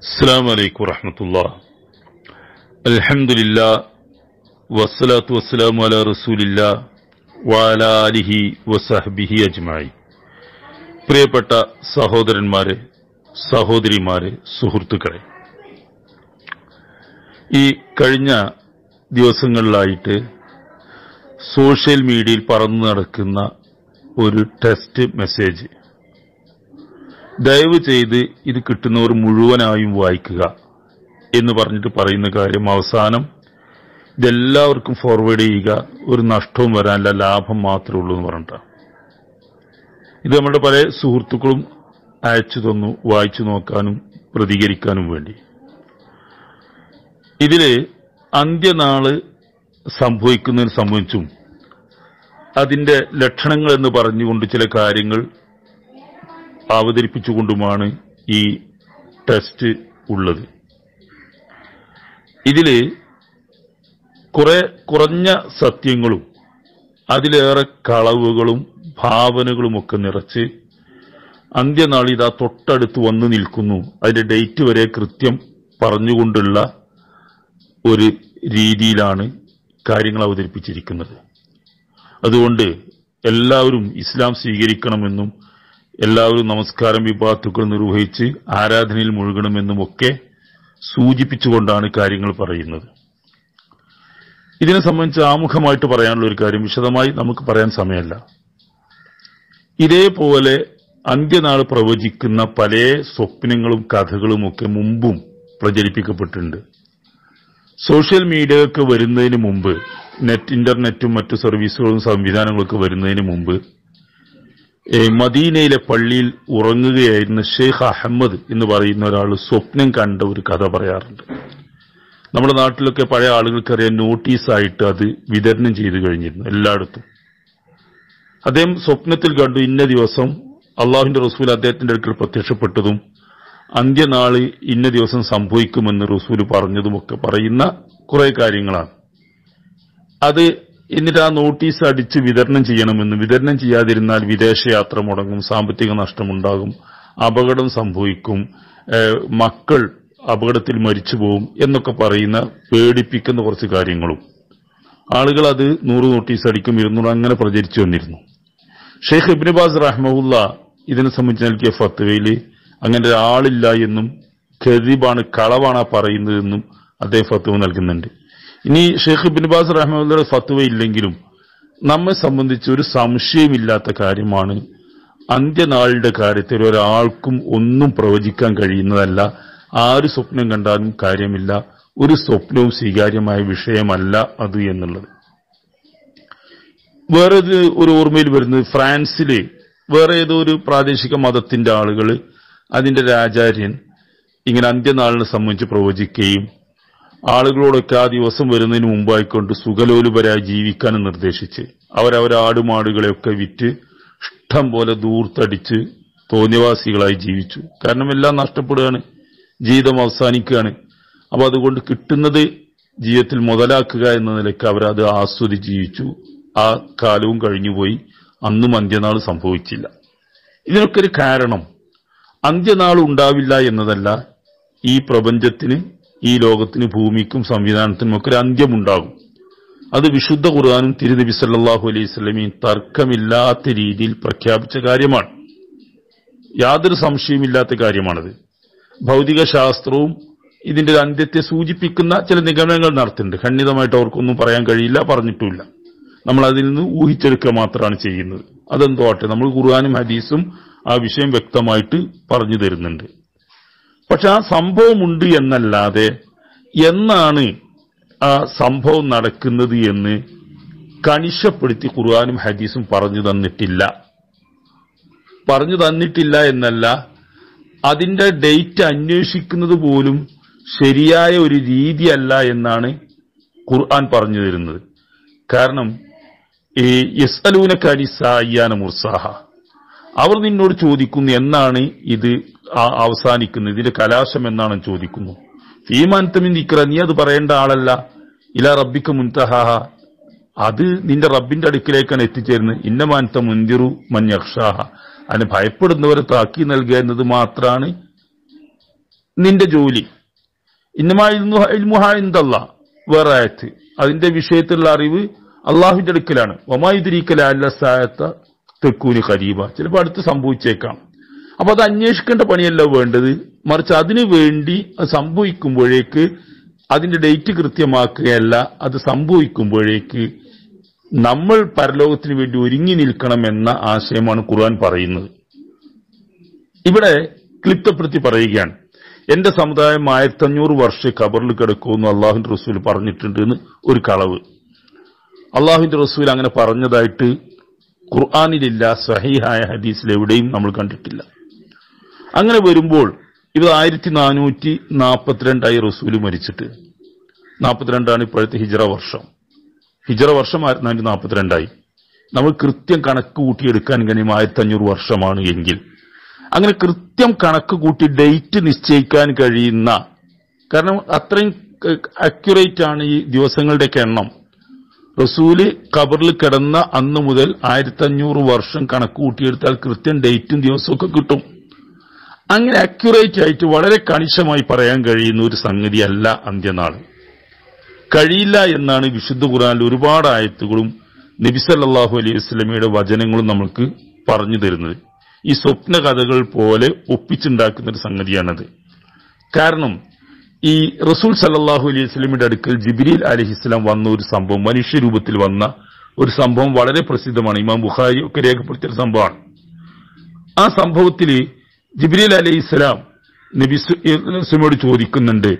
السلام عليكم ورحمة الله الحمد لله والصلاة والسلام على رسول الله وعلى آله وصحبه أجمعين പ്രിയപ്പെട്ട സഹോദരന്മാരെ സഹോദരിമാരെ സുഹൃത്തുക്കളെ ഈ കഴിഞ്ഞ ദിവസങ്ങളിലായിട്ട് സോഷ്യൽ മീഡിയയിൽ പറന്നു നടക്കുന്ന ഒരു ടെസ്റ്റ് മെസ്സേജ് ദയവ് ചെയ്ത് ഇത് കിട്ടുന്നവർ മുഴുവനായും വായിക്കുക എന്ന് പറഞ്ഞിട്ട് പറയുന്ന കാര്യം അവസാനം ഇതെല്ലാവർക്കും ഫോർവേഡ് ചെയ്യുക ഒരു നഷ്ടവും വരാനില്ല ലാഭം മാത്രമേ ഉള്ളൂ എന്ന് പറഞ്ഞിട്ടാണ് ഇത് നമ്മുടെ പല സുഹൃത്തുക്കളും അയച്ചു തന്നു വായിച്ചു നോക്കാനും പ്രതികരിക്കാനും വേണ്ടി ഇതില് അന്ത്യനാള് സംഭവിക്കുന്നതിന് സംബന്ധിച്ചും അതിന്റെ ലക്ഷണങ്ങൾ എന്ന് പറഞ്ഞുകൊണ്ട് ചില കാര്യങ്ങൾ അവതരിപ്പിച്ചുകൊണ്ടുമാണ് ഈ ടെസ്റ്റ് ഉള്ളത് ഇതില് കുറെ കുറഞ്ഞ സത്യങ്ങളും അതിലേറെ കളവുകളും ഭാവനകളുമൊക്കെ നിറച്ച് അന്ത്യനാൾ ഇതാ തൊട്ടടുത്ത് വന്നു നിൽക്കുന്നു അതിന്റെ ഡേറ്റ് വരെ കൃത്യം പറഞ്ഞുകൊണ്ടുള്ള ഒരു രീതിയിലാണ് കാര്യങ്ങൾ അവതരിപ്പിച്ചിരിക്കുന്നത് അതുകൊണ്ട് എല്ലാവരും ഇസ്ലാം സ്വീകരിക്കണമെന്നും എല്ലാവരും നമസ്കാരം വിഭാത്തുക്കൾ നിർവഹിച്ച് ആരാധനയിൽ മുഴുകണമെന്നുമൊക്കെ സൂചിപ്പിച്ചുകൊണ്ടാണ് കാര്യങ്ങൾ പറയുന്നത് ഇതിനെ സംബന്ധിച്ച് ആമുഖമായിട്ട് പറയാനുള്ള ഒരു കാര്യം വിശദമായി നമുക്ക് പറയാൻ സമയമല്ല ഇതേപോലെ അന്ത്യനാൾ പ്രവചിക്കുന്ന പല സ്വപ്നങ്ങളും കഥകളുമൊക്കെ മുമ്പും പ്രചരിപ്പിക്കപ്പെട്ടിട്ടുണ്ട് സോഷ്യൽ മീഡിയ ഒക്കെ വരുന്നതിന് മുമ്പ് നെറ്റ് ഇന്റർനെറ്റും മറ്റു സർവീസുകളും സംവിധാനങ്ങളൊക്കെ വരുന്നതിന് മുമ്പ് ഏ, മദീനയിലെ പള്ളിയിൽ ഉറങ്ങുകയായിരുന്ന ഷെയ്ഖ് അഹമ്മദ് എന്ന് പറയുന്ന ഒരാൾ സ്വപ്നം കണ്ട ഒരു കഥ പറയാറുണ്ട് നമ്മുടെ നാട്ടിലൊക്കെ പഴയ ആളുകൾക്കറിയാൻ നോട്ടീസായിട്ട് അത് വിതരണം ചെയ്തു കഴിഞ്ഞിരുന്നു എല്ലായിടത്തും അദ്ദേഹം സ്വപ്നത്തിൽ കണ്ടു ഇന്ന ദിവസം അള്ളാഹുവിന്റെ റസൂൽ അദ്ദേഹത്തിന്റെ അടുക്കൽ പ്രത്യക്ഷപ്പെട്ടതും അന്ത്യനാള് ഇന്ന ദിവസം സംഭവിക്കുമെന്ന് റസൂൽ പറഞ്ഞതുമൊക്കെ പറയുന്ന കുറെ കാര്യങ്ങളാണ് അത് എന്നിട്ട് ആ നോട്ടീസ് അടിച്ച് വിതരണം ചെയ്യണമെന്ന് വിതരണം ചെയ്യാതിരുന്നാൽ വിദേശയാത്ര മുടങ്ങും സാമ്പത്തിക നഷ്ടമുണ്ടാകും അപകടം സംഭവിക്കും ഏഹ് മക്കൾ അപകടത്തിൽ മരിച്ചു പോകും എന്നൊക്കെ പറയുന്ന പേടിപ്പിക്കുന്ന കുറച്ച് കാര്യങ്ങളും ആളുകൾ അത് നൂറ് നോട്ടീസ് അടിക്കും ഇരുന്നൂറ് അങ്ങനെ പ്രചരിച്ചു വന്നിരുന്നു ഷെയ്ഖ് ഇബ്നുബാസ് റഹ്മുല്ല ഇതിനെ സംബന്ധിച്ച് നൽകിയ ഫത്വയിൽ അങ്ങനെ ഒരാളില്ല എന്നും ഖരീബാണ് കളവാണ് ആ പറയുന്നതെന്നും അദ്ദേഹം ഫത്വ നൽകുന്നുണ്ട് ഇനി ഷെയ്ഖ് ഇബ്നുബാസ് റഹ്മുല്ലയുടെ ഫത്വ ഇല്ലെങ്കിലും നമ്മെ സംബന്ധിച്ച് ഒരു സംശയമില്ലാത്ത കാര്യമാണ് അന്ത്യനാളിന്റെ കാര്യത്തിൽ ഒരാൾക്കും ഒന്നും പ്രവചിക്കാൻ കഴിയുന്നതല്ല ആര് സ്വപ്നം കണ്ടാലും കാര്യമില്ല ഒരു സ്വപ്നവും സ്വീകാര്യമായ വിഷയമല്ല അത് എന്നുള്ളത് വേറെ ഒരു ഒരു ഓർമ്മയിൽ വരുന്നത് ഫ്രാൻസില് വേറെ ഏതോ ഒരു പ്രാദേശിക മതത്തിന്റെ ആളുകൾ അതിന്റെ രാജാര്യൻ ഇങ്ങനെ അന്ത്യനാളിനെ സംബന്ധിച്ച് പ്രവചിക്കുകയും ആളുകളോടൊക്കെ ആ ദിവസം വരുന്നതിന് മുമ്പായിക്കൊണ്ട് സുഖലോലുപരായി ജീവിക്കാനും നിർദ്ദേശിച്ച് അവരവരെ ആടുമാടുകളെയൊക്കെ വിറ്റ് ഇഷ്ടം പോലെ ദൂർത്തടിച്ച് തോന്നിവാസികളായി ജീവിച്ചു കാരണം എല്ലാം നഷ്ടപ്പെടുകയാണ് ജീവിതം അവസാനിക്കുകയാണ് അപ്പൊ അതുകൊണ്ട് കിട്ടുന്നത് ജീവിതത്തിൽ മുതലാക്കുക എന്ന നിലയ്ക്ക് അവരത് ആസ്വദിച്ച് ജീവിച്ചു ആ കാലവും കഴിഞ്ഞുപോയി അന്നും അന്ത്യനാൾ സംഭവിച്ചില്ല ഇതിനൊക്കെ ഒരു കാരണം അന്ത്യനാൾ ഉണ്ടാവില്ല എന്നതല്ല ഈ പ്രപഞ്ചത്തിന് ഈ ലോകത്തിന് ഭൂമിക്കും സംവിധാനത്തിനും ഒക്കെ ഒരു അന്ത്യമുണ്ടാകും അത് വിശുദ്ധ ഖുർആാനും തിരുനബി സല്ലല്ലാഹു അലൈഹി സ്വലമയും തർക്കമില്ലാത്ത രീതിയിൽ പ്രഖ്യാപിച്ച കാര്യമാണ് യാതൊരു സംശയമില്ലാത്ത കാര്യമാണത് ഭൗതിക ശാസ്ത്രവും ഇതിന്റെ ഒരു അന്ത്യത്തെ സൂചിപ്പിക്കുന്ന ചില നിഗമനങ്ങൾ നടത്തുന്നുണ്ട് ഖണ്ഡിതമായിട്ട് അവർക്കൊന്നും പറയാൻ കഴിയില്ല പറഞ്ഞിട്ടുമില്ല നമ്മൾ അതിൽ നിന്ന് ഊഹിച്ചെടുക്കുക മാത്രമാണ് ചെയ്യുന്നത് അതെന്തോ ആട്ടെ നമ്മൾ ഖുർആാനും ഹദീസും ആ വിഷയം വ്യക്തമായിട്ട് പറഞ്ഞു തരുന്നുണ്ട് പക്ഷെ ആ സംഭവമുണ്ട് എന്നല്ലാതെ എന്നാണ് ആ സംഭവം നടക്കുന്നത് എന്ന് കണിശപ്പെടുത്തി ഖുർആാനും ഹദീസും പറഞ്ഞു തന്നിട്ടില്ല പറഞ്ഞു തന്നിട്ടില്ല എന്നല്ല അതിന്റെ ഡേറ്റ് അന്വേഷിക്കുന്നത് പോലും ശരിയായ ഒരു രീതിയല്ല എന്നാണ് ഖുർആൻ പറഞ്ഞു തരുന്നത് കാരണം ഈ യസ്അലൂനക്കാരി സായ്യാന മുർസാഹ അവർ നിന്നോട് ചോദിക്കുന്നു എന്നാണ് ഇത് ആ- അവസാനിക്കുന്നത് ഇതിന്റെ കലാശം എന്നാണ് ചോദിക്കുന്നു ഫീമാനത്തമിൻ നിക്ര നീ അത് പറയേണ്ട ആളല്ല ഇല റബ്ബിക്ക് മുൻതഹാഹ അത് നിന്റെ റബ്ബിന്റെ അടുക്കിലേക്കാണ് എത്തിച്ചേരുന്നത് ഇന്നമാനത്ത മുന്തിറു മഞ്ഞക്ഷാഹ അതിന് ഭയപ്പെടുന്നവരെ താക്കി നൽകുക എന്നത് മാത്രമാണ് നിന്റെ ജോലി ഇന്നമായിൽമുഹ വേറെ ആയത്ത് അതിന്റെ വിഷയത്തിലുള്ള അറിവ് അള്ളാഹുവിന്റെ അടുക്കലാണ് ഒമായുദ്രീക്കല അല്ല സായത്ത തെക്കൂന് ഖരീബ ചിലപ്പോൾ അടുത്ത് സംഭവിച്ചേക്കാം അപ്പൊ അത് അന്വേഷിക്കേണ്ട പണിയല്ല വേണ്ടത് മറിച്ച് അതിനു വേണ്ടി അത് സംഭവിക്കുമ്പോഴേക്ക് അതിന്റെ ഡേറ്റ് കൃത്യമാക്കുകയല്ല അത് സംഭവിക്കുമ്പോഴേക്ക് നമ്മൾ പരലോകത്തിന് വേണ്ടി ഒരുങ്ങി നിൽക്കണം എന്ന ആശയമാണ് ഖുർആൻ പറയുന്നത് ഇവിടെ ക്ലിപ്തപ്പെടുത്തി പറയുകയാണ് എന്റെ സമുദായം ആയിരത്തി അഞ്ഞൂറ് വർഷം ഖബറിൽ കിടക്കുമെന്ന് അള്ളാഹുന്റെ റസൂൽ പറഞ്ഞിട്ടുണ്ട് എന്ന് ഒരു കളവ് അള്ളാഹുവിന്റെ റസൂൽ അങ്ങനെ പറഞ്ഞതായിട്ട് ഖുർആാനിലില്ല സഹിഹായ ഹദീസിൽ എവിടെയും നമ്മൾ കണ്ടിട്ടില്ല അങ്ങനെ വരുമ്പോൾ ഇത് ആയിരത്തി നാനൂറ്റി നാൽപ്പത്തിരണ്ടായി റസൂല് മരിച്ചിട്ട് നാൽപ്പത്തിരണ്ടാണ് ഇപ്പോഴത്തെ ഹിജറ വർഷം ഹിജറ വർഷം ആയിരത്തി നാനൂറ്റി നാൽപ്പത്തിരണ്ടായി നമ്മൾ കൃത്യം കണക്ക് കൂട്ടിയെടുക്കാൻ കഴിയും ആയിരത്തി അഞ്ഞൂറ് വർഷമാണ് എങ്കിൽ അങ്ങനെ കൃത്യം കണക്ക് കൂട്ടി ഡേറ്റ് നിശ്ചയിക്കാൻ കഴിയുന്ന കാരണം അത്രയും അക്യുറേറ്റ് ആണ് ഈ ദിവസങ്ങളുടെയൊക്കെ എണ്ണം റസൂല് ഖബറിൽ കിടന്ന അന്ന് മുതൽ ആയിരത്തി അഞ്ഞൂറ് വർഷം കണക്ക് കൂട്ടിയെടുത്താൽ കൃത്യം ഡേറ്റും ദിവസവും ഒക്കെ കിട്ടും അങ്ങനെ അക്യുറേറ്റ് ആയിട്ട് വളരെ കണിശമായി പറയാൻ കഴിയുന്ന ഒരു സംഗതിയല്ല അന്ത്യനാൾ കഴിയില്ല എന്നാണ് വിശുദ്ധ ഖുറാനിൽ ഒരുപാട് ആയത്തുകളും നബിസല്ലാഹു അലൈഹി വസ്ലമയുടെ വചനങ്ങളും നമുക്ക് പറഞ്ഞു തരുന്നത് ഈ സ്വപ്ന കഥകൾ പോലെ ഒപ്പിച്ചുണ്ടാക്കുന്ന ഒരു സംഗതിയാണത് കാരണം ഈ റസൂൽ സല്ലാഹു അലൈഹി വസ്ലമിയുടെ അടുക്കൽ ജിബിരിൽ അലഹിസ്ലാം വന്ന ഒരു സംഭവം മനുഷ്യരൂപത്തിൽ വന്ന ഒരു സംഭവം വളരെ പ്രസിദ്ധമാണ് ഇമാം ബുഖാരി ഒക്കെ രേഖപ്പെടുത്തിയ ഒരു സംഭവമാണ് ആ സംഭവത്തിൽ ജിബ്രീൽ അലൈഹി ഇസ്ലാം നബി സുമോട് ചോദിക്കുന്നുണ്ട്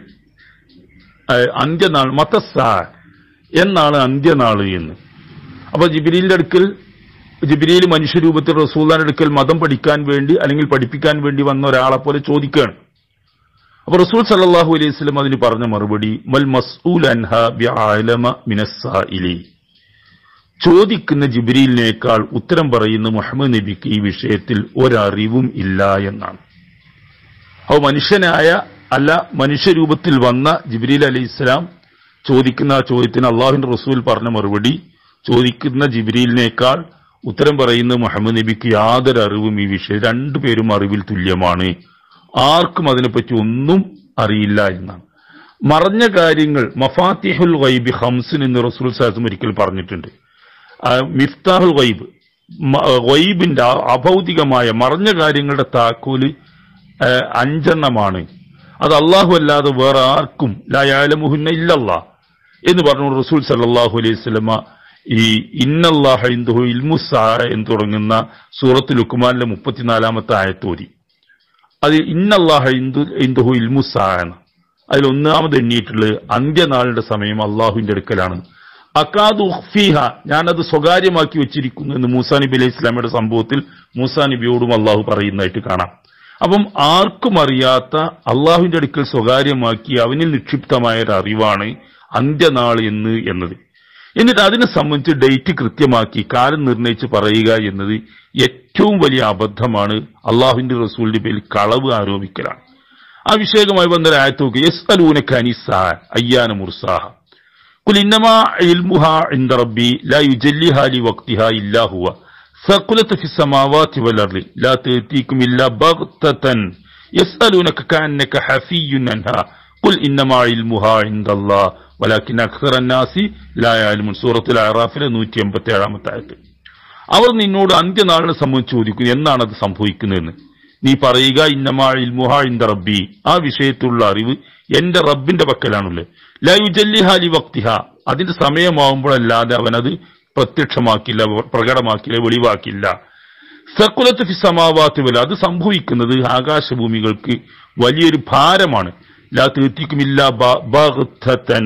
അന്ത്യനാൾ മതസാ എന്നാണ് അന്ത്യനാള് എന്ന് അപ്പൊ ജിബിരിലിന്റെ അടുക്കൽ ജിബിരിയിൽ മനുഷ്യരൂപത്തിൽ റസൂല്ലാന്റെ അടുക്കൽ മതം പഠിക്കാൻ വേണ്ടി അല്ലെങ്കിൽ പഠിപ്പിക്കാൻ വേണ്ടി വന്ന ഒരാളെ പോലെ ചോദിക്കുകയാണ് അപ്പൊ റസൂൽ സല്ലാഹു അലൈഹി സ്വലം അതിന് പറഞ്ഞ മറുപടി മൽ മസ്ഊൽ അൻഹ ബിഅലമ മിനസ്സായിലി ചോദിക്കുന്ന ജിബ്രീലിനേക്കാൾ ഉത്തരം പറയുന്ന മുഹമ്മദ് നബിക്ക് ഈ വിഷയത്തിൽ ഒരറിവും ഇല്ല എന്നാണ് അപ്പോൾ മനുഷ്യനായ അല്ല മനുഷ്യരൂപത്തിൽ വന്ന ജിബ്രീൽ അലൈഹി ഇസ്ലാം ചോദിക്കുന്ന ആ ചോദ്യത്തിന് അള്ളാഹുവിന്റെ റസൂൽ പറഞ്ഞ മറുപടി ചോദിക്കുന്ന ജിബ്രീലിനേക്കാൾ ഉത്തരം പറയുന്ന മുഹമ്മദ് നബിക്ക് യാതൊരു അറിവും ഈ വിഷയം രണ്ടുപേരും അറിവിൽ തുല്യമാണ് ആർക്കും അതിനെപ്പറ്റി ഒന്നും അറിയില്ല എന്നാണ് മറഞ്ഞ കാര്യങ്ങൾ മഫാത്തിഹുൽ വൈബി ഹംസിൻ എന്ന് റസൂൽ സാഹസും ഒരിക്കൽ പറഞ്ഞിട്ടുണ്ട് മിഫ്താഹുൽ വൈബ് വൈബിന്റെ അഭൗതികമായ മറഞ്ഞ കാര്യങ്ങളുടെ താക്കോല് അഞ്ചെണ്ണമാണ് അത് അള്ളാഹു അല്ലാതെ വേറെ ആർക്കും ലായാലമുഹുന്ന ഇല്ലല്ലാ എന്ന് പറഞ്ഞു റസൂൽ സല്ലാഹു അലൈഹി സ്വലമ ഈ ഇന്നല്ലാഹ ഇന്ദുഹു ഇൽമുസാ എന്ന് തുടങ്ങുന്ന സൂറത്ത് ലുക്കുമാനിലെ മുപ്പത്തിനാലാമത്തെ ആയത്തോതി അത് ഇന്നല്ലാഹ ഇന്ദു ഇന്ദുഹു ഇൽമുസാ എന്ന് അതിൽ ഒന്നാമത് എണ്ണിയിട്ടുള്ളത് അന്ത്യനാളിന്റെ സമയം അള്ളാഹുവിന്റെ അടുക്കലാണ് അക്കാദ് ഉഖ്ഫീഹ ഞാനത് സ്വകാര്യമാക്കി വെച്ചിരിക്കുന്നു എന്ന് മൂസാ നബി അലൈഹി ഇസ്ലാമിയുടെ സംഭവത്തിൽ മൂസാ നബിയോടും അള്ളാഹു പറയുന്നതായിട്ട് കാണാം അപ്പം ആർക്കും അറിയാത്ത അള്ളാഹുവിന്റെ അടുക്കൽ സ്വകാര്യമാക്കി അവനിൽ നിക്ഷിപ്തമായ ഒരു അറിവാണ് അന്ത്യനാൾ എന്ന് എന്നത് എന്നിട്ട് അതിനെ സംബന്ധിച്ച് ഡേറ്റ് കൃത്യമാക്കി കാലം നിർണയിച്ച് പറയുക എന്നത് ഏറ്റവും വലിയ അബദ്ധമാണ് അള്ളാഹുവിന്റെ റസൂലിന്റെ പേരിൽ കളവ് ആരോപിക്കലാണ് ആ വിഷയകമായി വന്നൊരു ആയത്ത് നോക്കി യെസ് അലൂന ഖനിസാ അയ്യാന മുർസാഹ قل إنما علمها عند ربي لا يجليها لوقتها إلا هو ثقلت في السماوات والأرض لا تأتيكم إلا بغتة يسألونك كأنك حفي عنها قل إنما علمها عند الله ولكن أكثر الناس لا يعلمون سورة الأعراف നൂറ്റി എൺപത്തി ഏഴാമത്തെ ആയത്ത് അവർ നിന്നോട് അന്ത്യനാളിനെ സംബന്ധിച്ച് ചോദിക്കുന്നു എന്നാണ് അത് സംഭവിക്കുന്നതെന്ന് നീ പറയുക ഇന്നമാ ഇൽമുഹ ഇന്ദ റബ്ബി ആ വിഷയത്തിലുള്ള അറിവ് എന്റെ റബ്ബിന്റെ പക്കലാണുള്ളത് ലയുജല്ലിഹാലി വക്തിഹ അതിന്റെ സമയമാവുമ്പോഴല്ലാതെ അവനത് പ്രത്യക്ഷമാക്കില്ല പ്രകടമാക്കില്ല വെളിവാക്കില്ല സക്കുലത്ത് ഫി സമാവാത്ത് വല അത് സംഭവിക്കുന്നത് ആകാശഭൂമികൾക്ക് വലിയൊരു ഭാരമാണ് ലാ തീർത്തിക്കുമില്ല ബഗ്തൻ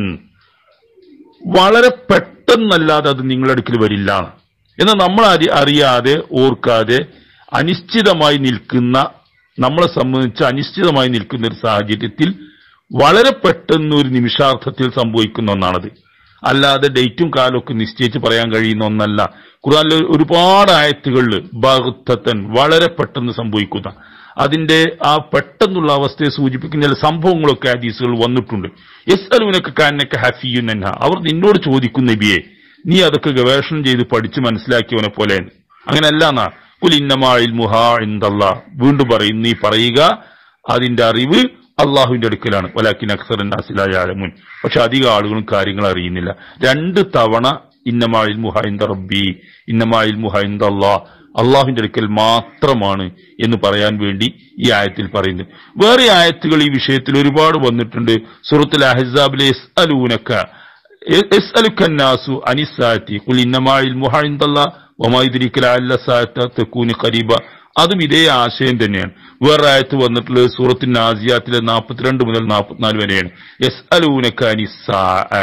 വളരെ പെട്ടെന്നല്ലാതെ അത് നിങ്ങളുടെ അടുക്കൽ വരില്ല എന്നാൽ നമ്മൾ അറി അറിയാതെ ഓർക്കാതെ അനിശ്ചിതമായി നിൽക്കുന്ന നമ്മളെ സംബന്ധിച്ച് അനിശ്ചിതമായി നിൽക്കുന്ന ഒരു സാഹചര്യത്തിൽ വളരെ പെട്ടെന്ന് ഒരു നിമിഷാർത്ഥത്തിൽ സംഭവിക്കുന്ന ഒന്നാണത് അല്ലാതെ ഡേറ്റും കാലമൊക്കെ നിശ്ചയിച്ച് പറയാൻ കഴിയുന്ന ഒന്നല്ല ഖുർആനിലെ ഒരുപാട് ആയത്തുകളിൽ ബാഹുത്തൻ വളരെ പെട്ടെന്ന് സംഭവിക്കുന്ന അതിന്റെ ആ പെട്ടെന്നുള്ള അവസ്ഥയെ സൂചിപ്പിക്കുന്ന ചില സംഭവങ്ങളൊക്കെ ഹദീസുകൾ വന്നിട്ടുണ്ട് എസ് അലുവിനൊക്കെ കാനൊക്കെ ഹഫിയുൻ എന്ന അവർ നിന്നോട് ചോദിക്കും നബിയെ നീ അതൊക്കെ ഗവേഷണം ചെയ്ത് പഠിച്ച് മനസ്സിലാക്കിയവനെ പോലെ അങ്ങനെയല്ല എന്നാ കുലിന്നമായിൽ മുഹാ എന്തല്ല വീണ്ടും പറയും നീ പറയുക അതിന്റെ അറിവ് അള്ളാഹുവിന്റെ അടുക്കലാണ് വലാക്കിൻ അക്സർ നാസിലായാലമുൻ പക്ഷെ അധികം ആളുകളും കാര്യങ്ങൾ അറിയുന്നില്ല രണ്ട് തവണ ഇന്നമായിൽ മുഹൈന്ദ റബ്ബി ഇന്നമായിൽ മുഹൈന്ദ അള്ളാഹ് അള്ളാഹുവിന്റെ അടുക്കൽ മാത്രമാണ് എന്ന് പറയാൻ വേണ്ടി ഈ ആയത്തിൽ പറയുന്നത് വേറെ ആയത്തുകൾ ഈ വിഷയത്തിൽ ഒരുപാട് വന്നിട്ടുണ്ട് സൂറത്തുൽ അഹസാബിലെ എസ് അലൂനക്ക എസ് അലുക്കന്നാസു അനിസാറ്റി കുൽ ഇന്നമായിൽ മുഹൈന്ദല്ല ഒമായിദിരിക്കല അല്ല സാത്ത തെക്കൂന് ഖരീബ അതും ഇതേ ആശയം തന്നെയാണ് വേറെ ആയത്ത് വന്നിട്ടുള്ളത് സൂറത്തിൻ നാസിയാത്തിലെ നാൽപ്പത്തിരണ്ട് മുതൽ നാൽപ്പത്തിനാല് വരെയാണ് എസ് അലൂനക്ക അനിസാ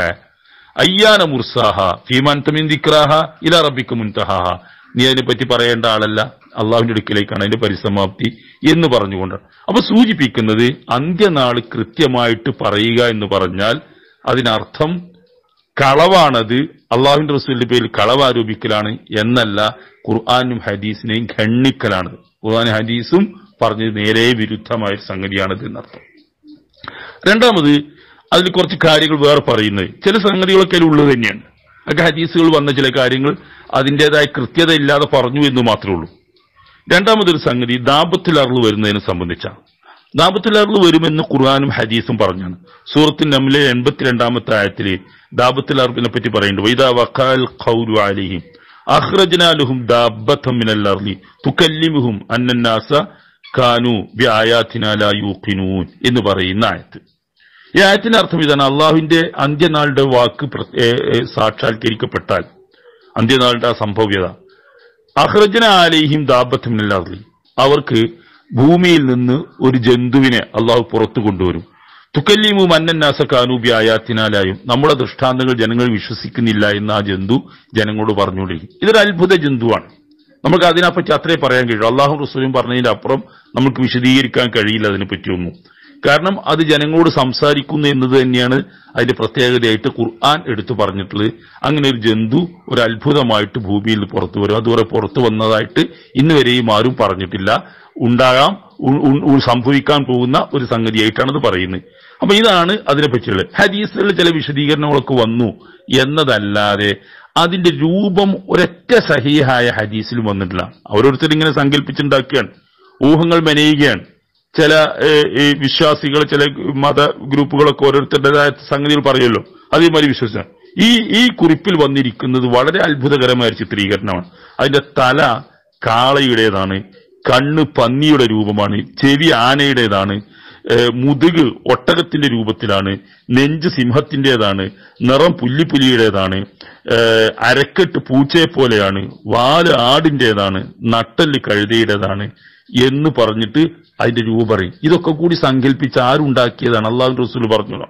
അയ്യാന മുർസാഹ ഫീമാൻ തമിൻ ദിക്രാഹ ഇല റബ്ബിക്ക് മുൻതഹാഹ നീ അതിനെപ്പറ്റി പറയേണ്ട ആളല്ല അള്ളാഹുവിന്റെ അടുക്കിലേക്കാണ് അതിന്റെ പരിസമാപ്തി എന്ന് പറഞ്ഞുകൊണ്ടാണ് അപ്പൊ സൂചിപ്പിക്കുന്നത് അന്ത്യനാൾ കൃത്യമായിട്ട് പറയുക എന്ന് പറഞ്ഞാൽ അതിനർത്ഥം കളവാണത് അള്ളാഹുവിന്റെ റസൂലിന്റെ പേരിൽ കളവ് ആരോപിക്കലാണ് എന്നല്ല ഖുർആാനും ഹദീസിനെയും ഖണ്ണിക്കലാണ് ഖുർആൻ ഹദീസും പറഞ്ഞത് നേരെ വിരുദ്ധമായ ഒരു സംഗതിയാണിത് എന്നർത്ഥം രണ്ടാമത് അതിൽ കുറച്ച് കാര്യങ്ങൾ വേറെ പറയുന്നത് ചില സംഗതികളൊക്കെ അതിൽ ഉള്ളത് തന്നെയാണ് ഒക്കെ ഹദീസുകൾ വന്ന ചില കാര്യങ്ങൾ അതിൻ്റെതായ കൃത്യത ഇല്ലാതെ പറഞ്ഞു എന്ന് മാത്രമേ ഉള്ളൂ രണ്ടാമതൊരു സംഗതി ദാപത്തിൽ അറുള് വരുന്നതിനെ സംബന്ധിച്ചാണ് ദാപത്തിൽ അറുള് വരുമെന്ന് ഖുർആാനും ഹദീസും പറഞ്ഞാണ് സൂറത്തിൻ നമ്മിലെ എൺപത്തിരണ്ടാമത്തെ ആയത്തില് ദാപത്തിൽ അറുപിനെ പറ്റി പറയുന്നുണ്ട് വൈദാ വക്കാൽ ഖൗലു അലിഹിം അഖ്റജ്നാലുഹും ദാബത്തം മിനൽ അർളി തുകല്ലിമുഹും അന്നന്നാസ കാനു ബി ആയാത്തിനാ ലാ യൂഖിനൂൻ എന്ന് പറയുന്ന ആയത്ത് ഈ ആയത്തിന്റെ അർത്ഥം ഇതാണ് അള്ളാഹുവിന്റെ അന്ത്യനാളുടെ വാക്ക് പ്ര- ഏ, ഏ, സാക്ഷാത്കരിക്കപ്പെട്ടാൽ അന്ത്യനാളുടെ ആ സംഭവ്യത അഹ്റജന ആലേഹിം ദാബത്തുമില്ലാതെ അവർക്ക് ഭൂമിയിൽ നിന്ന് ഒരു ജന്തുവിനെ അള്ളാഹു പുറത്തു കൊണ്ടുവരും തുക്കല്ലിമു മന്നന്നാസ കാനൂബി ആയാത്തിനാലായും നമ്മുടെ ദൃഷ്ടാന്തങ്ങൾ ജനങ്ങൾ വിശ്വസിക്കുന്നില്ല എന്ന് ആ ജന്തു ജനങ്ങളോട് പറഞ്ഞുകൊണ്ടിരിക്കും ഇതൊരു അത്ഭുത ജന്തുവാണ് നമുക്ക് അതിനെപ്പറ്റി അത്രേ പറയാൻ കഴിയും അള്ളാഹു റസൂലും പറഞ്ഞതിന്റെ അപ്പുറം നമുക്ക് വിശദീകരിക്കാൻ കഴിയില്ല അതിനെപ്പറ്റിയൊന്നും കാരണം അത് ജനങ്ങളോട് സംസാരിക്കുന്നു എന്നത് തന്നെയാണ് അതിന്റെ പ്രത്യേകതയായിട്ട് ഖുർആൻ എടുത്തു പറഞ്ഞിട്ടുള്ളത് അങ്ങനെ ഒരു ജന്തു ഒരു അത്ഭുതമായിട്ട് ഭൂമിയിൽ നിന്ന് പുറത്തു വരും അതുവരെ പുറത്തു വന്നതായിട്ട് ഇന്ന് വരെയും ആരും പറഞ്ഞിട്ടില്ല ഉണ്ടാകാം ഉ- ഉ- ഉ- സംഭവിക്കാൻ പോകുന്ന ഒരു സംഗതിയായിട്ടാണ് ഇത് പറയുന്നത് അപ്പൊ ഇതാണ് അതിനെപ്പറ്റിയുള്ളത് ഹദീസുകളിൽ ചില വിശദീകരണങ്ങളൊക്കെ വന്നു എന്നതല്ലാതെ അതിന്റെ രൂപം ഒരൊറ്റ സഹിഹായ ഹദീസിലും വന്നിട്ടില്ല ഓരോരുത്തർ ഇങ്ങനെ സങ്കല്പിച്ചുണ്ടാക്കുകയാണ് ഊഹങ്ങൾ മെനയുകയാണ് ചില ഏഹ്, ഈ വിശ്വാസികൾ ചില മത ഗ്രൂപ്പുകളൊക്കെ ഓരോരുത്തരുടേതായ സംഗതികൾ പറയുമല്ലോ അതേമാതിരി വിശ്വസിച്ചാണ് ഈ ഈ കുറിപ്പിൽ വന്നിരിക്കുന്നത് വളരെ അത്ഭുതകരമായ ഒരു ചിത്രീകരണമാണ് അതിന്റെ തല കാളയുടേതാണ് കണ്ണ് പന്നിയുടെ രൂപമാണ് ചെവി ആനയുടേതാണ് ഏഹ്, മുതുക് ഒട്ടകത്തിന്റെ രൂപത്തിലാണ് നെഞ്ച് സിംഹത്തിന്റേതാണ് നിറം പുല്ലിപ്പുലിയുടേതാണ് ഏഹ്, അരക്കെട്ട് പൂച്ചയെ പോലെയാണ് വാല് ആടിന്റേതാണ് നട്ടല് കഴുതയുടേതാണ് എന്ന് പറഞ്ഞിട്ട് അതിന്റെ രൂപം പറയും ഇതൊക്കെ കൂടി സങ്കല്പിച്ച് ആരുണ്ടാക്കിയതാണ് അള്ളാഹു റസൂൽ പറഞ്ഞോ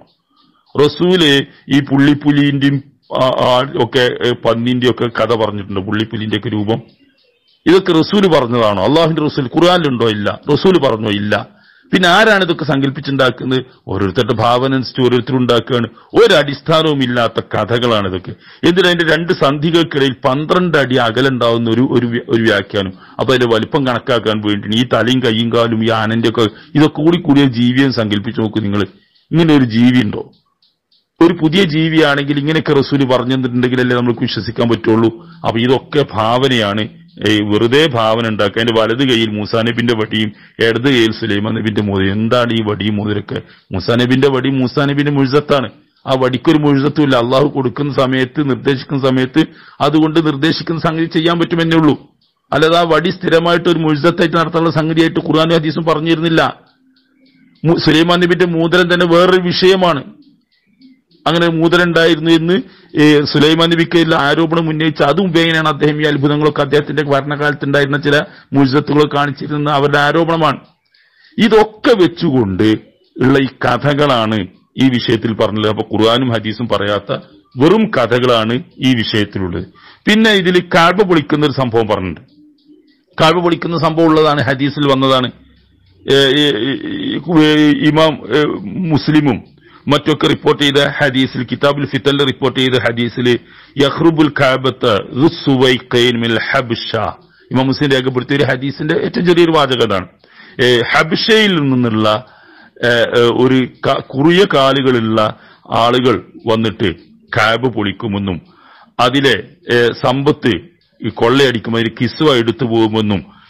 റസൂല് ഈ പുള്ളിപ്പുലിന്റെയും ആ, ആ, ഒക്കെ ഏ, പന്നിന്റെയും ഒക്കെ കഥ പറഞ്ഞിട്ടുണ്ട് പുള്ളിപ്പുലിന്റെ ഒക്കെ രൂപം ഇതൊക്കെ റസൂല് പറഞ്ഞതാണോ അള്ളാഹുവിന്റെ റസൂൽ ഖുർആാനിലുണ്ടോ ഇല്ല റസൂല് പറഞ്ഞോ ഇല്ല പിന്നെ ആരാണ് ഇതൊക്കെ സങ്കല്പിച്ചുണ്ടാക്കുന്നത് ഓരോരുത്തരുടെ ഭാവന അനുസരിച്ച് ഓരോരുത്തർ ഉണ്ടാക്കുകയാണ് ഒരടിസ്ഥാനവും ഇല്ലാത്ത കഥകളാണ് ഇതൊക്കെ എന്നിട്ട് അതിന്റെ രണ്ട് സന്ധികൾക്കിടയിൽ പന്ത്രണ്ട് അടി അകലുണ്ടാവുന്ന ഒരു ഒരു വ്യ- ഒരു വ്യാഖ്യാനം അപ്പൊ അതിന്റെ വലിപ്പം കണക്കാക്കാൻ വേണ്ടി ഈ തലയും കയ്യും കാലും ഈ ആനന്റെ ഒക്കെ ഇതൊക്കെ കൂടി കൂടിയ ജീവിയെ സങ്കല്പിച്ച് നോക്കൂ നിങ്ങൾ ഇങ്ങനെ ഒരു ജീവി ഉണ്ടോ ഒരു പുതിയ ജീവിയാണെങ്കിൽ ഇങ്ങനെയൊക്കെ റസൂല് പറഞ്ഞു തന്നിട്ടുണ്ടെങ്കിലല്ലേ നമുക്ക് വിശ്വസിക്കാൻ പറ്റുള്ളൂ അപ്പൊ ഇതൊക്കെ ഭാവനയാണ് ഈ വെറുതെ ഭാവന ഉണ്ടാക്കുക അതിന്റെ വലത് കൈയിൽ മൂസാ നബിന്റെ വടിയും ഇടത് കൈയിൽ സുലൈമാൻ നബിന്റെ മോതിരം എന്താണ് ഈ വടിയും മോതിരൊക്കെ മൂസാ നബിന്റെ വടി മൂസാ നബിന്റെ മുഴുസത്താണ് ആ വടിക്കൊരു മുഴുസത്തും ഇല്ല അള്ളാഹു കൊടുക്കുന്ന സമയത്ത് നിർദ്ദേശിക്കുന്ന സമയത്ത് അതുകൊണ്ട് നിർദ്ദേശിക്കുന്ന സംഗതി ചെയ്യാൻ പറ്റുമെന്നേ ഉള്ളൂ അല്ലാതെ ആ വടി സ്ഥിരമായിട്ട് ഒരു മുഴുസത്തായിട്ട് നടത്താനുള്ള സംഗതിയായിട്ട് ഖുർആാനും ഹദീസും പറഞ്ഞിരുന്നില്ല മു- സുലൈമാൻ നബിന്റെ മൂതരം തന്നെ വേറൊരു വിഷയമാണ് അങ്ങനെ മൂതരം ഉണ്ടായിരുന്നു എന്ന് ഈ സുലൈമാൻ നബിക്കയിൽ ആരോപണം ഉന്നയിച്ച അതും ഉപയോഗനാണ് അദ്ദേഹം ഈ അത്ഭുതങ്ങളൊക്കെ അദ്ദേഹത്തിന്റെ ഭരണകാലത്ത് ഉണ്ടായിരുന്ന ചില മുഴുസത്തുകൾ കാണിച്ചിരുന്ന അവരുടെ ആരോപണമാണ് ഇതൊക്കെ വെച്ചുകൊണ്ട് ഉള്ള ഈ കഥകളാണ് ഈ വിഷയത്തിൽ പറഞ്ഞത് അപ്പൊ ഖുർആാനും ഹദീസും പറയാത്ത വെറും കഥകളാണ് ഈ വിഷയത്തിലുള്ളത് പിന്നെ ഇതിൽ കാഴ്ച പൊളിക്കുന്ന ഒരു സംഭവം പറഞ്ഞിട്ടുണ്ട് കാഴ്ച പൊളിക്കുന്ന സംഭവം ഉള്ളതാണ് ഹദീസിൽ വന്നതാണ് ഏ, ഈ, ഈ, ഈ, ഇമാം ഏ, മുസ്ലിമും മറ്റൊക്കെ റിപ്പോർട്ട് ചെയ്ത ഹദീസിൽ കിതാബുൽ ഫിത്തലിൽ റിപ്പോർട്ട് ചെയ്ത ഹദീസിൽ യഹ്റുബുൽ കാബത്ത് റുസ്സുവൈഖൈൻ മിൽ ഹബ്ഷ ഇമാം മുസ്ലിം രേഖപ്പെടുത്തിയ ഒരു ഹദീസിന്റെ ഏറ്റവും ചെറിയൊരു വാചകതാണ് ഏ, ഹബ്ഷയിൽ നിന്നുള്ള ഏ, ഏ, ഒരു ക- കുറിയ കാലുകളുള്ള ആളുകൾ വന്നിട്ട് കാബ് പൊളിക്കുമെന്നും അതിലെ ഏ, സമ്പത്ത് ഈ കൊള്ളയടിക്കുമ്പോൾ അതിൽ കിസ്വ എടുത്തു പോകുമെന്നും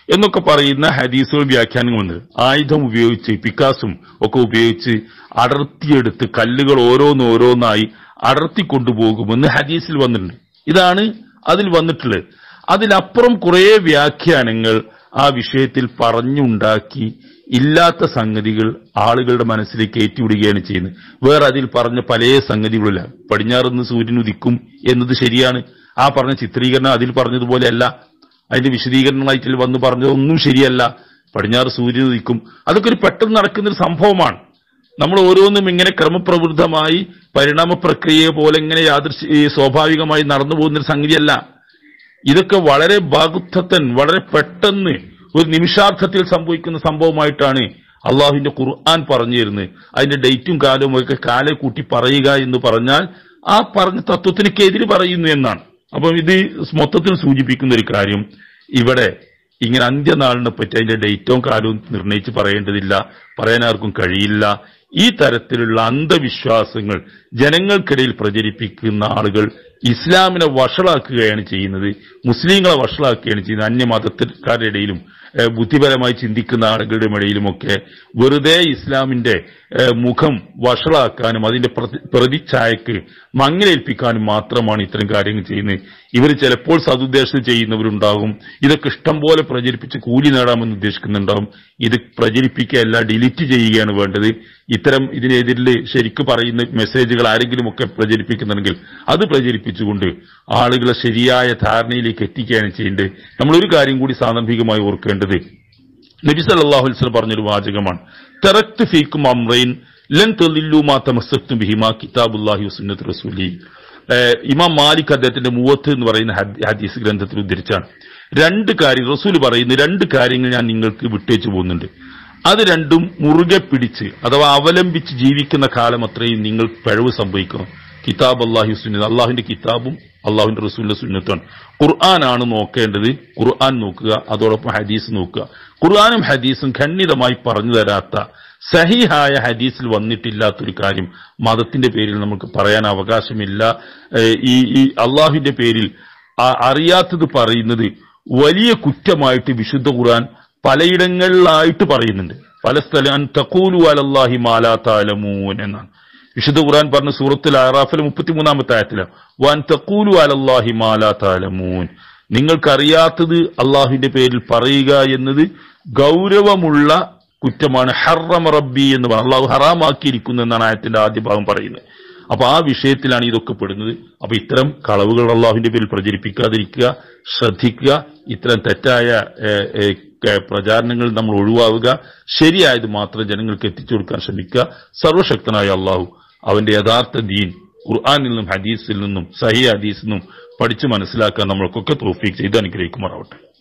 എന്നൊക്കെ പറയുന്ന ഹദീസുകൾ വ്യാഖ്യാനങ്ങൾ വന്നത് ആയുധം ഉപയോഗിച്ച് പിക്കാസും ഒക്കെ ഉപയോഗിച്ച് അടർത്തിയെടുത്ത് കല്ലുകൾ ഓരോന്നോരോന്നായി അടർത്തി കൊണ്ടുപോകുമെന്ന് ഹദീസിൽ വന്നിട്ടുണ്ട് ഇതാണ് അതിൽ വന്നിട്ടുള്ളത് അതിലപ്പുറം കുറേ വ്യാഖ്യാനങ്ങൾ ആ വിഷയത്തിൽ പറഞ്ഞുണ്ടാക്കി ഇല്ലാത്ത സംഗതികൾ ആളുകളുടെ മനസ്സിലേക്ക് ഏറ്റിവിടുകയാണ് ചെയ്യുന്നത് വേറെ അതിൽ പറഞ്ഞ പല സംഗതികളില്ല പടിഞ്ഞാറുനിന്ന് സൂര്യൻ ഉദിക്കും എന്നത് ശരിയാണ് ആ പറഞ്ഞ ചിത്രീകരണം അതിൽ പറഞ്ഞതുപോലെയല്ല അതിന്റെ വിശദീകരണമായിട്ട് വന്ന് പറഞ്ഞതൊന്നും ശരിയല്ല പടിഞ്ഞാറ് സൂര്യൻ ഉദിക്കും അതൊക്കെ ഒരു പെട്ടെന്ന് നടക്കുന്ന ഒരു സംഭവമാണ് നമ്മൾ ഓരോന്നും ഇങ്ങനെ ക്രമപ്രവൃദ്ധമായി പരിണാമ പ്രക്രിയയെ പോലെ ഇങ്ങനെ യാദൃശ ഈ സ്വാഭാവികമായി നടന്നു പോകുന്ന ഒരു സംഗതിയല്ല ഇതൊക്കെ വളരെ ബാഗുദ്ധത്തൻ വളരെ പെട്ടെന്ന് ഒരു നിമിഷാർത്ഥത്തിൽ സംഭവിക്കുന്ന സംഭവമായിട്ടാണ് അള്ളാഹുവിന്റെ ഖുർആൻ പറഞ്ഞു തരുന്നത് അതിന്റെ ഡേറ്റും കാലവും ഒക്കെ കാലെ കൂട്ടി പറയുക എന്ന് പറഞ്ഞാൽ ആ പറഞ്ഞ തത്വത്തിനൊക്കെതിരെ പറയുന്നു എന്നാണ് അപ്പം ഇത് മൊത്തത്തിൽ സൂചിപ്പിക്കുന്ന ഒരു കാര്യം ഇവിടെ ഇങ്ങനെ അന്ത്യനാളിനെ പറ്റി അതിന്റെ ഡേറ്റും കാലവും നിർണയിച്ച് പറയേണ്ടതില്ല പറയാൻ ആർക്കും കഴിയില്ല ഈ തരത്തിലുള്ള അന്ധവിശ്വാസങ്ങൾ ജനങ്ങൾക്കിടയിൽ പ്രചരിപ്പിക്കുന്ന ആളുകൾ ഇസ്ലാമിനെ വഷളാക്കുകയാണ് ചെയ്യുന്നത് മുസ്ലിങ്ങളെ വഷളാക്കുകയാണ് ചെയ്യുന്നത് അന്യമതക്കാരുടെ ഇടയിലും ഏഹ്, ബുദ്ധിപരമായി ചിന്തിക്കുന്ന ആളുകളുടെ ഇടയിലുമൊക്കെ വെറുതെ ഇസ്ലാമിന്റെ ഏഹ്, മുഖം വഷളാക്കാനും അതിന്റെ പ്രതി- പ്രതിച്ഛായക്ക് മങ്ങലേൽപ്പിക്കാനും മാത്രമാണ് ഇത്തരം കാര്യങ്ങൾ ചെയ്യുന്നത് ഇവർ ചിലപ്പോൾ സതുദ്ദേശം ചെയ്യുന്നവരുണ്ടാകും ഇതൊക്കെ ഇഷ്ടം പോലെ പ്രചരിപ്പിച്ച് കൂലി നേടാമെന്ന് ഉദ്ദേശിക്കുന്നുണ്ടാകും ഇത് പ്രചരിപ്പിക്കുകയല്ല ഡിലീറ്റ് ചെയ്യുകയാണ് വേണ്ടത് ഇത്തരം ഇതിനെതിരിൽ ശരിക്ക് പറയുന്ന മെസ്സേജുകൾ ആരെങ്കിലും ഒക്കെ പ്രചരിപ്പിക്കുന്നുണ്ടെങ്കിൽ അത് പ്രചരിപ്പിച്ചുകൊണ്ട് ആളുകളെ ശരിയായ ധാരണയിലേക്ക് എത്തിക്കുകയാണ് ചെയ്യേണ്ടത് നമ്മൾ ഒരു കാര്യം കൂടി സാന്ദർഭികമായി ഓർക്കേണ്ടത് നബി സല്ലല്ലാഹു അലൈഹി വസല്ലം പറഞ്ഞൊരു വാചകമാണ് തറക്ത് ഫീക്കും അംറൈൻ ലൻ തളില്ലു മാ തമസ്സക്തും ബിഹിമാ കിതാബുല്ലാഹി വസുന്നത്ത് റസൂലി ഏഹ് ഇമാം മാലിക് അദ്ദേഹത്തിന്റെ മൂവത്ത് എന്ന് പറയുന്ന ഹദ്- ഹദീസ് ഗ്രന്ഥത്തിൽ ഉദ്ധരിച്ചാണ് രണ്ട് കാര്യം റസൂൽ പറയുന്ന രണ്ട് കാര്യങ്ങൾ ഞാൻ നിങ്ങൾക്ക് വിട്ടേച്ചു പോകുന്നുണ്ട് അത് രണ്ടും മുറുകെ പിടിച്ച് അഥവാ അവലംബിച്ച് ജീവിക്കുന്ന കാലം അത്രയും നിങ്ങൾ പിഴവ് സംഭവിക്കണം കിതാബ് അള്ളാഹി സുന്നത്ത് അള്ളാഹുവിന്റെ കിതാബും അള്ളാഹുവിന്റെ റസൂലിന്റെ സുന്നത്തുമാണ് ഖുർആനാണ് നോക്കേണ്ടത് ഖുർആൻ നോക്കുക അതോടൊപ്പം ഹദീസ് നോക്കുക ഖുർആനും ഹദീസും ഖണ്ഡിതമായി പറഞ്ഞു തരാത്ത സഹിഹായ ഹദീസിൽ വന്നിട്ടില്ലാത്തൊരു കാര്യം മതത്തിന്റെ പേരിൽ നമുക്ക് പറയാൻ അവകാശമില്ല ഏഹ് ഈ ഈ അള്ളാഹുവിന്റെ പേരിൽ ആ- അറിയാത്തത് പറയുന്നത് വലിയ കുറ്റമായിട്ട് വിശുദ്ധ ഖുർആൻ പലയിടങ്ങളിലായിട്ട് പറയുന്നുണ്ട് പല സ്ഥലം തക്കൂലു അലല്ലാഹി മാലാ താലമൂൻ എന്നാണ് വിശുദ്ധ ഖുർആൻ പറഞ്ഞ സൂറത്തിൽ ആറാഫിൽ മുപ്പത്തിമൂന്നാമത്തെ ആയത്തില് വാൻ തക്കൂലു അലല്ലാഹി മാലാ താലമൂൻ നിങ്ങൾക്കറിയാത്തത് അള്ളാഹുവിന്റെ പേരിൽ പറയുക എന്നത് ഗൗരവമുള്ള കുറ്റമാണ് ഹറമ റബ്ബി എന്ന് പറഞ്ഞ അള്ളാഹു ഹറാമാക്കിയിരിക്കുന്നു എന്നാണ് ആയത്തിന്റെ ആദ്യ ഭാഗം പറയുന്നത് അപ്പൊ ആ വിഷയത്തിലാണ് ഇതൊക്കെ പെടുന്നത് അപ്പൊ ഇത്തരം കളവുകൾ അള്ളാഹുവിന്റെ പേരിൽ പ്രചരിപ്പിക്കാതിരിക്കുക ശ്രദ്ധിക്കുക ഇത്തരം തെറ്റായ ഏഹ്, ഏഹ്, ക- പ്രചാരണങ്ങൾ നമ്മൾ ഒഴിവാവുക ശരിയായത് മാത്രം ജനങ്ങൾക്ക് എത്തിച്ചു കൊടുക്കാൻ ശ്രമിക്കുക സർവശക്തനായ അള്ളാഹു അവന്റെ യഥാർത്ഥ ദീൻ ഖുർആാനിൽ നിന്നും ഹദീസിൽ നിന്നും സഹി ഹദീസിൽ നിന്നും പഠിച്ചു മനസ്സിലാക്കാൻ നമ്മൾക്കൊക്കെ തോഫീക്ക് ചെയ്ത് അനുഗ്രഹിക്കുമാറാവട്ടെ